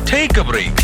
Take a break.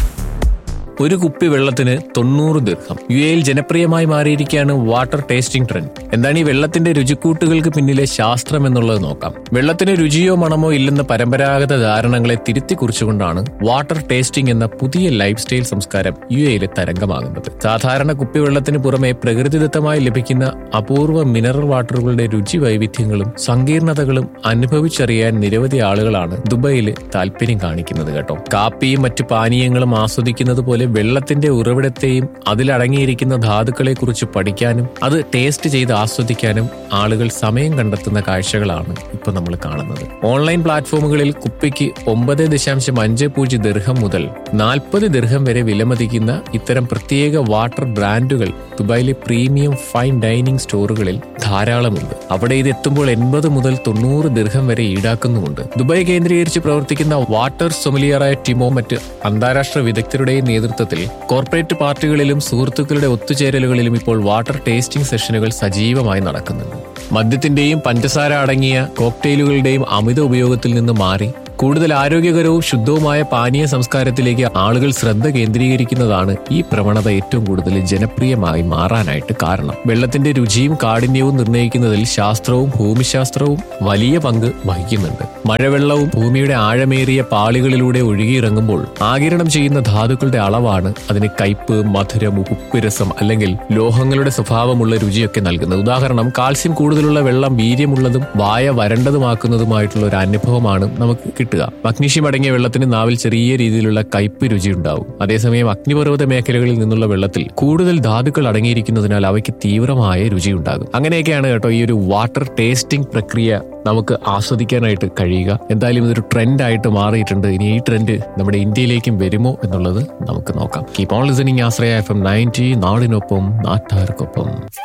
ഒരു കുപ്പി വെള്ളത്തിന് തൊണ്ണൂറ് ദീർഘം യു എയിൽ ജനപ്രിയമായി മാറിയിരിക്കുകയാണ് വാട്ടർ ടേസ്റ്റിംഗ് ട്രെൻഡ് എന്താണ് ഈ വെള്ളത്തിന്റെ രുചിക്കൂട്ടുകൾക്ക് പിന്നിലെ ശാസ്ത്രം എന്നുള്ളത് നോക്കാം വെള്ളത്തിന് രുചിയോ മണമോ ഇല്ലെന്ന പരമ്പരാഗത ധാരണകളെ തിരുത്തി കുറിച്ചുകൊണ്ടാണ് വാട്ടർ ടേസ്റ്റിംഗ് എന്ന പുതിയ ലൈഫ് സ്റ്റൈൽ സംസ്കാരം യു എയിലെ തരംഗമാകുന്നത് സാധാരണ കുപ്പിവെള്ളത്തിന് പുറമെ പ്രകൃതിദത്തമായി ലഭിക്കുന്ന അപൂർവ മിനറൽ വാട്ടറുകളുടെ രുചി വൈവിധ്യങ്ങളും സങ്കീർണതകളും അനുഭവിച്ചറിയാൻ നിരവധി ആളുകളാണ് ദുബൈയിൽ താല്പര്യം കാണിക്കുന്നത് കേട്ടോ കാപ്പിയും മറ്റു പാനീയങ്ങളും ആസ്വദിക്കുന്നത് പോലെ വെള്ളത്തിന്റെ ഉറവിടത്തെയും അതിലടങ്ങിയിരിക്കുന്ന ധാതുക്കളെ കുറിച്ച് പഠിക്കാനും അത് ടേസ്റ്റ് ചെയ്ത് ആസ്വദിക്കാനും ആളുകൾ സമയം കണ്ടെത്തുന്ന കാഴ്ചകളാണ് ഇപ്പൊ നമ്മൾ കാണുന്നത് ഓൺലൈൻ പ്ലാറ്റ്ഫോമുകളിൽ കുപ്പിക്ക് ഒമ്പത് ദശാംശം അഞ്ച് പൂജ്യം ദീർഘം മുതൽ നാൽപ്പത് ദീർഘം വരെ വിലമതിക്കുന്ന ഇത്തരം പ്രത്യേക വാട്ടർ ബ്രാൻഡുകൾ ദുബായിലെ പ്രീമിയം ഫൈൻ ഡൈനിങ് സ്റ്റോറുകളിൽ ധാരാളമുണ്ട് അവിടെ ഇത് എത്തുമ്പോൾ എൺപത് മുതൽ തൊണ്ണൂറ് ദീർഘം വരെ ഈടാക്കുന്നുമുണ്ട് ദുബായ് കേന്ദ്രീകരിച്ച് പ്രവർത്തിക്കുന്ന വാട്ടർ സൊമലിയറായ ടിമോ മറ്റ് അന്താരാഷ്ട്ര വിദഗ്ധരുടെയും നേതൃത്വത്തിൽ കോർപ്പറേറ്റ് പാർട്ടികളിലും സുഹൃത്തുക്കളുടെ ഒത്തുചേരലുകളിലും ഇപ്പോൾ വാട്ടർ ടേസ്റ്റിംഗ് സെഷനുകൾ സജീവമായി നടക്കുന്നുണ്ട് മദ്യത്തിന്റെയും പഞ്ചസാര അടങ്ങിയ കോക്ടെയിലുകളുടെയും അമിത ഉപയോഗത്തിൽ നിന്ന് മാറി കൂടുതൽ ആരോഗ്യകരവും ശുദ്ധവുമായ പാനീയ സംസ്കാരത്തിലേക്ക് ആളുകൾ ശ്രദ്ധ കേന്ദ്രീകരിക്കുന്നതാണ് ഈ പ്രവണത ഏറ്റവും കൂടുതൽ ജനപ്രിയമായി മാറാനായിട്ട് കാരണം വെള്ളത്തിന്റെ രുചിയും കാഠിന്യവും നിർണ്ണയിക്കുന്നതിൽ ശാസ്ത്രവും ഭൂമിശാസ്ത്രവും വലിയ പങ്ക് വഹിക്കുന്നുണ്ട് മഴവെള്ളവും ഭൂമിയുടെ ആഴമേറിയ പാളികളിലൂടെ ഒഴുകിയിറങ്ങുമ്പോൾ ആകിരണം ചെയ്യുന്ന ധാതുക്കളുടെ അളവാണ് അതിന് കയ്പ് മധുരം ഉപ്പുരസം അല്ലെങ്കിൽ ലോഹങ്ങളുടെ സ്വഭാവമുള്ള രുചിയൊക്കെ നൽകുന്നത് ഉദാഹരണം കാൽസ്യം കൂടുതലുള്ള വെള്ളം വീര്യമുള്ളതും വായ വരണ്ടതുമാക്കുന്നതുമായിട്ടുള്ള ഒരു അനുഭവമാണ് നമുക്ക് കിട്ടുക മഗ്നീഷ്യം അടങ്ങിയ വെള്ളത്തിന് നാവിൽ ചെറിയ രീതിയിലുള്ള കയ്പ് രുചി ഉണ്ടാവും അതേസമയം അഗ്നിപർവ്വത മേഖലകളിൽ നിന്നുള്ള വെള്ളത്തിൽ കൂടുതൽ ധാതുക്കൾ അടങ്ങിയിരിക്കുന്നതിനാൽ അവയ്ക്ക് തീവ്രമായ രുചി ഉണ്ടാകും അങ്ങനെയൊക്കെയാണ് കേട്ടോ ഈ ഒരു വാട്ടർ ടേസ്റ്റിംഗ് പ്രക്രിയ നമുക്ക് ആസ്വദിക്കാനായിട്ട് കഴിയുക എന്തായാലും ഇതൊരു ട്രെൻഡ് ആയിട്ട് മാറിയിട്ടുണ്ട് ഇനി ഈ ട്രെൻഡ് നമ്മുടെ ഇന്ത്യയിലേക്കും വരുമോ എന്നുള്ളത് നമുക്ക് നോക്കാം keep on listening Ashraya F M ninety നാടിനൊപ്പം നാട്ടാർക്കൊപ്പം